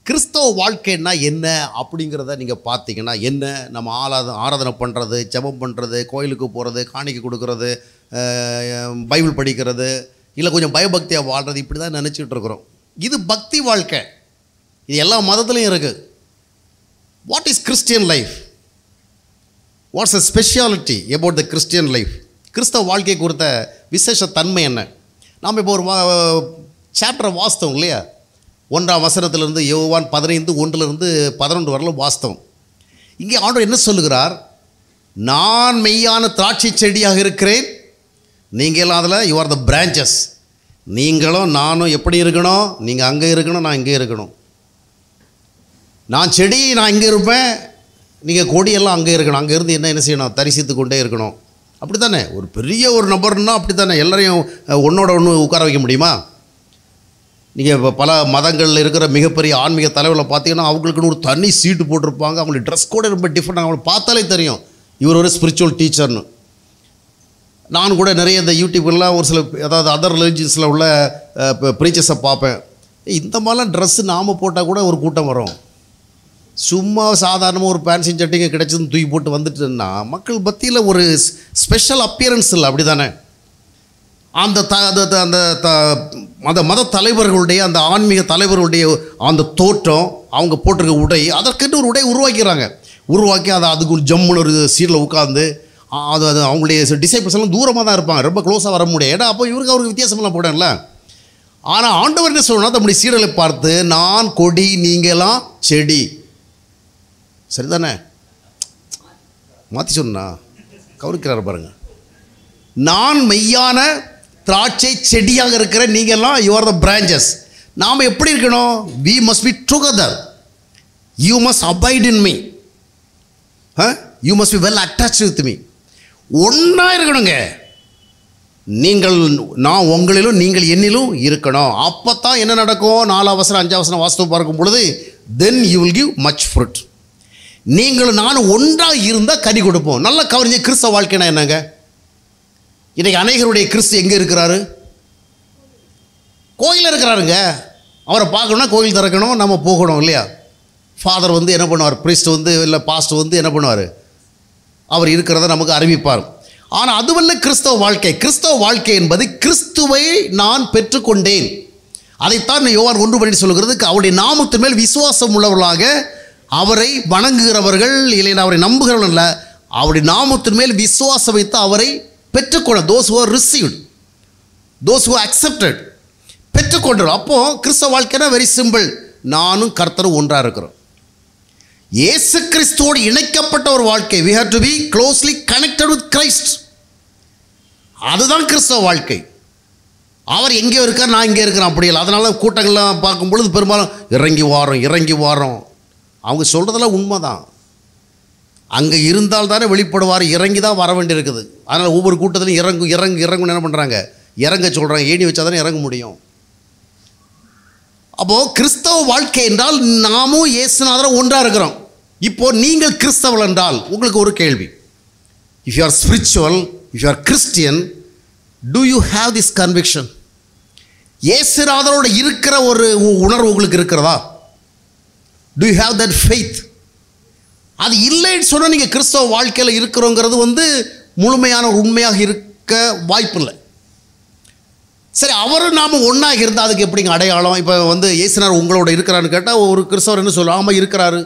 கிறிஸ்தவ வாழ்க்கைன்னா என்ன அப்படிங்கிறத நீங்கள் பார்த்தீங்கன்னா என்ன நம்ம ஆராத ஆராதனை பண்ணுறது ஜெபம் பண்ணுறது கோயிலுக்கு போகிறது காணிக்கை கொடுக்கறது அஹ், பைபிள் படிக்கிறது இல்லை கொஞ்சம் பயபக்தியாக வாழ்கிறது இப்படி தான் நினச்சிட்டு இருக்கிறோம் இது பக்தி வாழ்க்கை இது எல்லா மதத்துலையும் இருக்குது what is Christian life what's a speciality about the Christian life கிறிஸ்தவ வாழ்க்கை குறித்த விசேஷ தன்மை என்ன நாம் இப்போ ஒரு சாப்டரை வாஸ்தவம் இல்லையா ஒன்றாம் வசனத்திலிருந்து யோவான் பதினைந்து ஒன்றிலிருந்து பதினொன்று வரலும் வாஸ்தவம் இங்கே ஆண்டவர் என்ன சொல்லுகிறார் நான் மெய்யான திராட்சை செடியாக இருக்கிறேன் நீங்கள் எல்லாம் அதில் யூ ஆர் த பிரான்ச்சஸ் நீங்களும் நானும் எப்படி இருக்கணும் நீங்கள் அங்கே இருக்கணும் நான் இங்கே இருக்கணும் நான் செடி நான் இங்கே இருப்பேன் நீங்கள் கொடியெல்லாம் அங்கே இருக்கணும் அங்கே இருந்து என்ன என்ன செய்யணும் தரிசித்து கொண்டே இருக்கணும் அப்படி தானே ஒரு பெரிய ஒரு நபர்னா அப்படி தானே எல்லாரையும் அஹ், ஒன்னோட ஒன்று உட்கார வைக்க முடியுமா நீங்கள் இப்போ பல மதங்களில் இருக்கிற மிகப்பெரிய ஆன்மீக தலைவர்களை பார்த்தீங்கன்னா அவங்களுக்குன்னு ஒரு தனி சீட்டு போட்டிருப்பாங்க அவங்களுக்கு ட்ரெஸ் கூட ரொம்ப டிஃப்ரெண்ட் அவங்களை பார்த்தாலே தெரியும் இவர் ஒரு ஸ்பிரிச்சுவல் டீச்சர்னு நான் கூட நிறைய இந்த யூடியூப்லாம் ஒரு சில அதாவது அதர் ரிலிஜியன்ஸில் உள்ள ப்ரீச்சர்ஸை பார்ப்பேன் ஏய், இந்த மாதிரிலாம் ட்ரெஸ்ஸு நாம் போட்டால் கூட ஒரு கூட்டம் வரும் சும்மா சாதாரணமாக ஒரு பேன்சிங் சட்டிங்க கிடைச்சதுன்னு தூக்கி போட்டு வந்துட்டுன்னா மக்கள் மத்தியில் ஒரு ஸ்பெஷல் அப்பியரன்ஸ் இல்லை அப்படி தானே அந்த த அந்த த- அந்த த அந்த மத தலைவர்களுடைய அந்த ஆன்மீக தலைவர்களுடைய அந்த தோற்றம் அவங்க போட்டிருக்க உடை அதற்கென்று ஒரு உடை உருவாக்கிறாங்க உருவாக்கி அதை அதுக்கு ஒரு ஜம்முன்னு ஒரு சீரில் உட்காந்து ஆ, அது அது அவங்களுடைய டிசைபிள்ஸ் எல்லாம் தூரமாக தான் இருப்பாங்க ரொம்ப க்ளோஸாக வர முடியாது ஏன்னா அப்போ இவருக்கு அவருக்கு வித்தியாசமெல்லாம் போடல ஆனால் ஆண்டவர் என்ன சொல்லணும்னா தம்முடைய சீரலை பார்த்து நான் கொடி நீங்களாம் செடி சரிதானே மாற்றி சொன்னா கவனிக்கிறார் பாருங்க நான் மெய்யான திராட்சை செடியாக இருக்கிற நீங்கள்லாம் யூ ஆர் த பிரான்ச்சஸ் நாம் எப்படி இருக்கணும் we must be together you must abide in me you must be well attach with me ஒன்றா இருக்கணுங்க நீங்கள் நான் உங்களிலும் நீங்கள் என்னிலும் இருக்கணும் அப்போ தான் என்ன நடக்கும் நாலு அவசரம் அஞ்சு அவசரம் வாஸ்தவம் பார்க்கும் பொழுது then you will give much fruit நீங்களும் நானும் ஒன்றாக இருந்தால் கனி கொடுப்போம் நல்ல கவனிஞ்ச கிறிஸ்தவ வாழ்க்கைனா என்னங்க இன்றைக்கி அநேகருடைய கிறிஸ்து எங்கே இருக்கிறாரு கோயிலில் இருக்கிறாருங்க அவரை பார்க்கணும்னா கோயில் திறக்கணும் நம்ம போகணும் இல்லையா ஃபாதர் வந்து என்ன பண்ணுவார் priest வந்து இல்லை பாஸ்ட் வந்து என்ன பண்ணுவார் அவர் இருக்கிறத நமக்கு அறிவிப்பார் ஆனால் அதுவல்ல கிறிஸ்தவ வாழ்க்கை கிறிஸ்தவ வாழ்க்கை என்பது கிறிஸ்துவை நான் பெற்றுக்கொண்டேன் அதைத்தான் யோவான் ஒன்று பண்ணி சொல்கிறது அவருடைய நாமத்தின் மேல் விசுவாசம் உள்ளவர்களாக அவரை வணங்குகிறவர்கள் இல்லைன்னா அவரை நம்புகிறவர்கள் அல்ல அவருடைய நாமத்தின் மேல் விசுவாசம் வைத்து அவரை பெற்றுக்கொள்ள those who received those who accepted பெற்றுக்கொண்டோம் அப்போது கிறிஸ்தவ வாழ்க்கைனா வெரி சிம்பிள் நானும் கர்த்தரும் ஒன்றாக இருக்கிறோம் இயேசு கிறிஸ்துவோடு இணைக்கப்பட்ட ஒரு வாழ்க்கை we have to be closely connected with Christ அதுதான் கிறிஸ்தவ வாழ்க்கை அவர் எங்கே இருக்கார் நான் இங்கே இருக்கிறேன் அப்படி இல்லை அதனால கூட்டங்கள்லாம் பார்க்கும் பொழுது பெரும்பாலும் இறங்கி வாரோம் இறங்கி வாரோம் அவங்க சொல்கிறதெல்லாம் உண்மைதான் அங்கே இருந்தால் தானே வெளிப்படுவார் இறங்கி தான் வர வேண்டியிருக்குது அதனால் ஒவ்வொரு கூட்டத்திலும் இறங்கு இறங்கு இறங்குன்னு என்ன பண்ணுறாங்க இறங்க சொல்கிறாங்க ஏணி வச்சா தானே இறங்க முடியும் அப்போது கிறிஸ்தவ வாழ்க்கை என்றால் நாமும் இயேசுநாதரும் ஒன்றாக இருக்கிறோம் இப்போ நீங்கள் கிறிஸ்தவள் என்றால் உங்களுக்கு ஒரு கேள்வி if you are spiritual if you are Christian do you have this conviction இயேசுநாதரோட இருக்கிற ஒரு உ- உணர்வு உங்களுக்கு இருக்கிறதா do you have that faith அது இல்லைன்னு சொன்னால் நீங்கள் கிறிஸ்தவ வாழ்க்கையில் இருக்கிறோங்கிறது வந்து முழுமையான ஒரு உண்மையாக இருக்க வாய்ப்பில்லை சரி அவரும் நாம் ஒன்றாக இருந்தால் அதுக்கு எப்படிங்க அடையாளம் இப்போ வந்து இயேசுனார் உங்களோட இருக்கிறான்னு கேட்டால் ஒரு கிறிஸ்தவர் என்ன சொல்லுவோம் ஆமாம் இருக்கிறாரு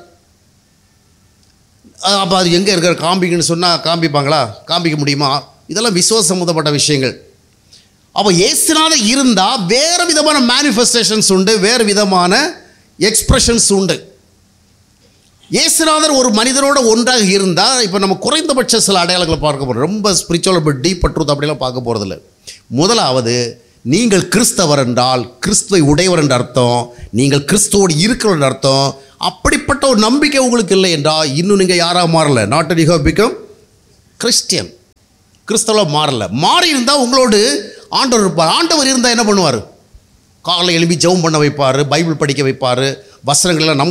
அப்போ அது எங்கே இருக்கிற காம்பிங்கன்னு சொன்னால் காமிப்பாங்களா காமிக்க முடியுமா இதெல்லாம் விசுவாச சம்மந்தப்பட்ட விஷயங்கள் அப்போ இயேசுனால இருந்தால் வேறு விதமான மேனிஃபெஸ்டேஷன்ஸ் உண்டு வேறு விதமான எக்ஸ்பிரஷன்ஸ் உண்டு இயேசுநாதர் ஒரு மனிதனோட ஒன்றாக இருந்தால் இப்போ நம்ம குறைந்தபட்ச சில அடையாளங்களை பார்க்க போகிறோம் ரொம்ப ஸ்பிரிச்சுவல் இப்போ டீப் பற்றுறது அப்படிலாம் பார்க்க போகிறதில்ல முதலாவது நீங்கள் கிறிஸ்தவர் என்றால் கிறிஸ்துவை உடையவர் என்ற அர்த்தம் நீங்கள் கிறிஸ்துவோடு இருக்கிறவர் என்ற அர்த்தம் அப்படிப்பட்ட ஒரு நம்பிக்கை உங்களுக்கு இல்லை என்றால் இன்னும் நீங்கள் யாராக மாறல not you have become Christian கிறிஸ்தவ மாறல மாறி இருந்தால் உங்களோடு ஆண்டவர் இருப்பார் ஆண்டவர் இருந்தால் என்ன பண்ணுவார் காலைல எழுப்பி ஜெபம் பண்ண வைப்பார் பைபிள் படிக்க வைப்பார் வசனங்களெல்லாம் நம்ப